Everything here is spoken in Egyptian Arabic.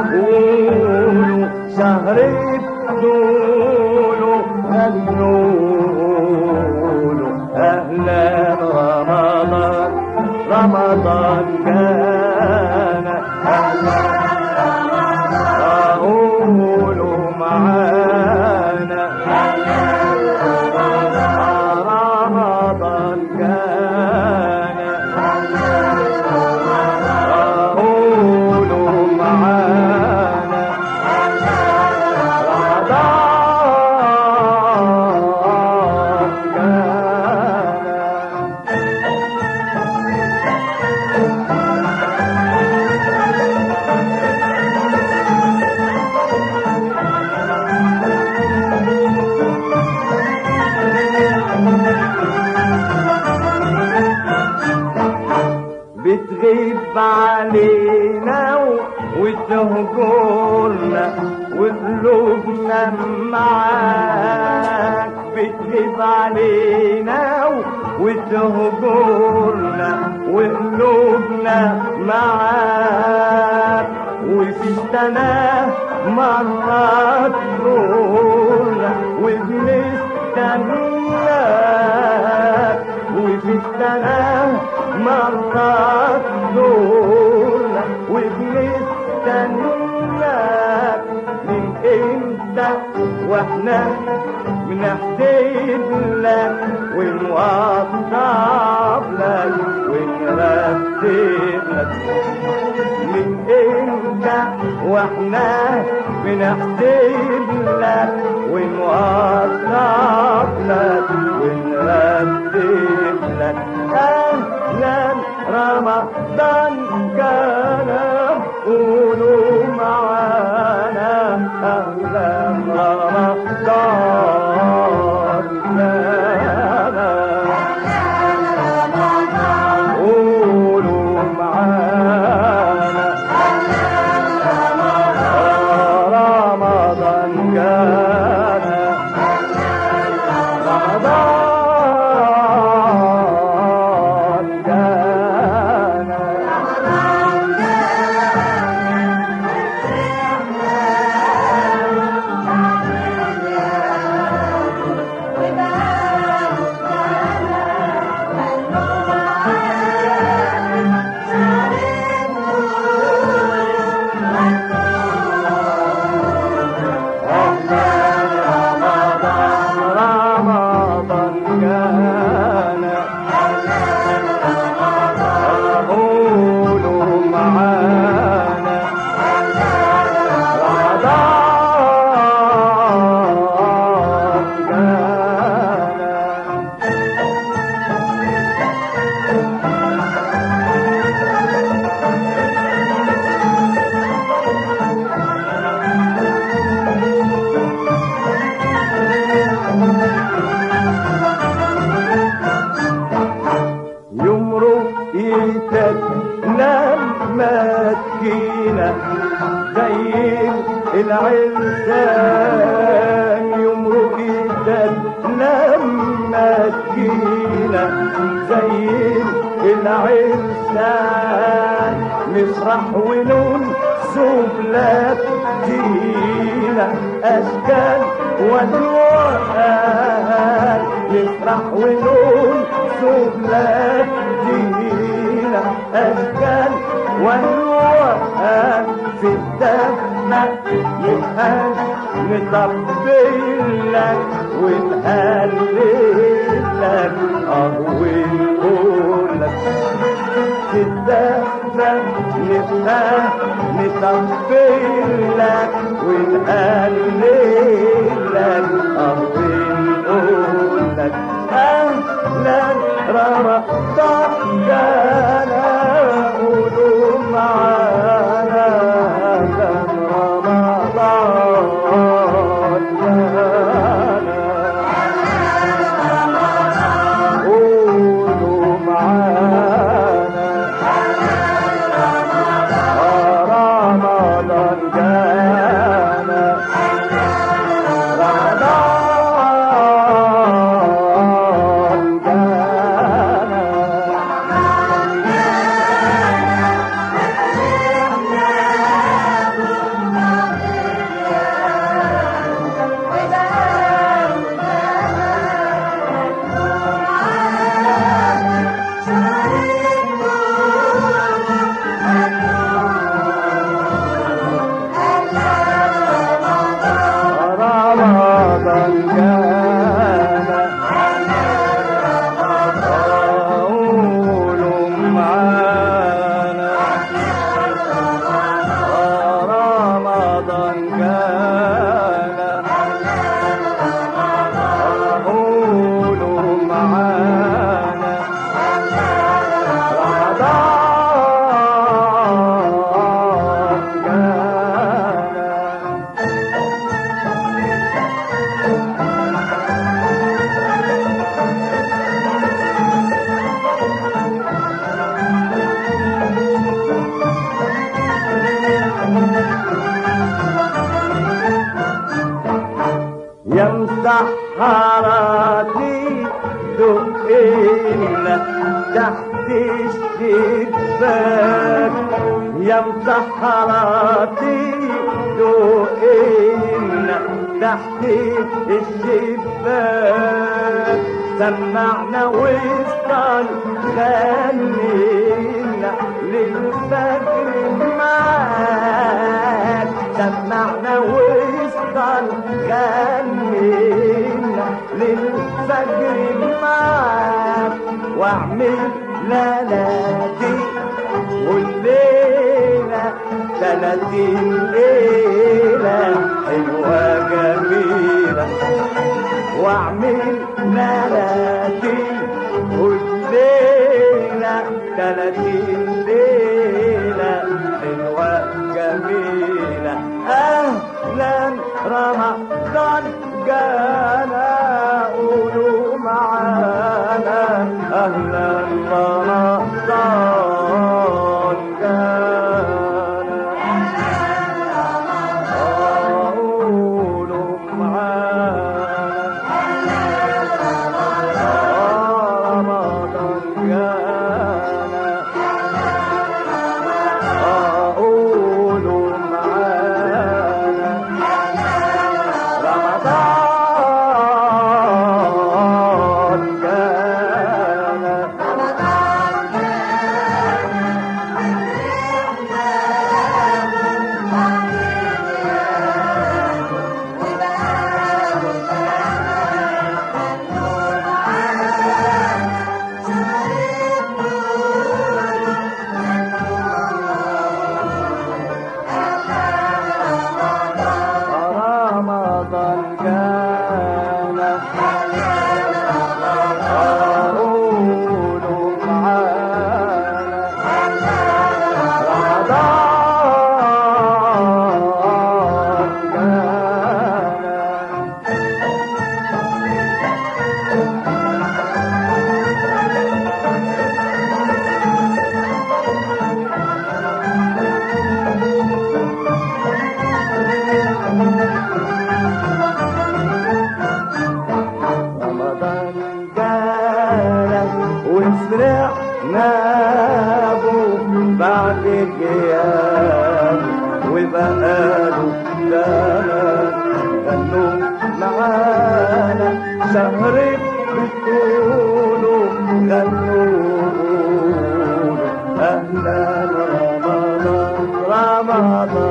قولوا شهر الدول غنوا أهلا رمضان رمضان كان أهلا قولوا معانا رمضان كان قولوا معانا رمضان كان بتغيب علينا و- وتهجرنا وقلوبنا معاك بتغيب علينا و- وتهجرنا وقلوبنا معاك وفي السنة مرات تزورنا وبنستناك وفي السنة مرات تزورنا وبنستناك من امتى واحنا بنحسب لك ونوصف لك ونرتب لك من امتى واحنا بنحسب لك ونوصف لك ونرتب لك اهلا رمضان كان قولوا معانا اهلا رمضان كان قولوا معانا رمضان كان رمضان كان رمضان كان قولوا معانا رمضان كان يمرق ايدك لما تجينا زي العرسان يمرق ايدك لما تجينا زي العرسان مسرح ونون سفلات جينا اشكال ودوان يفرح ونون سفلات جينا اشكال ودوان في الدفنة نبقى نطبل لك ونهلل لك اه ونقول لك الدفة نبقى نطبل لك ونهلل لك اه ونقول لك أهلا رمضان كان قولوا معانا كان رمضان كان قولوا معانا رمضان كان رمضان كان رمضان جانا قولوا معانا رمضان جانا يا مسحراتي دقينا تحت الشباك يا مسحراتي دقينا تحت الشباك سمعنا وصل خلينا للفجر معاك سمعنا وصل خلينا للفجر معاك واعمل ليلاتي والليلة ثلاثين ليلة حلوة جميلة واعمل ليلاتي والليلة ثلاثين ليلة حلوة جميلة أهلا رمضان جانا قولوا معانا أهلا رمضان جانا قولوا معانا رمضان جانا قولوا معانا رمضان جانا رمضان جانا قولوا معانا رمضان جانا رمضان جانا وفرحنا به بعد الغياب وبقاله زمان غنوا معانا شهر بتقولوا غنوا أهلا رمضان رمضان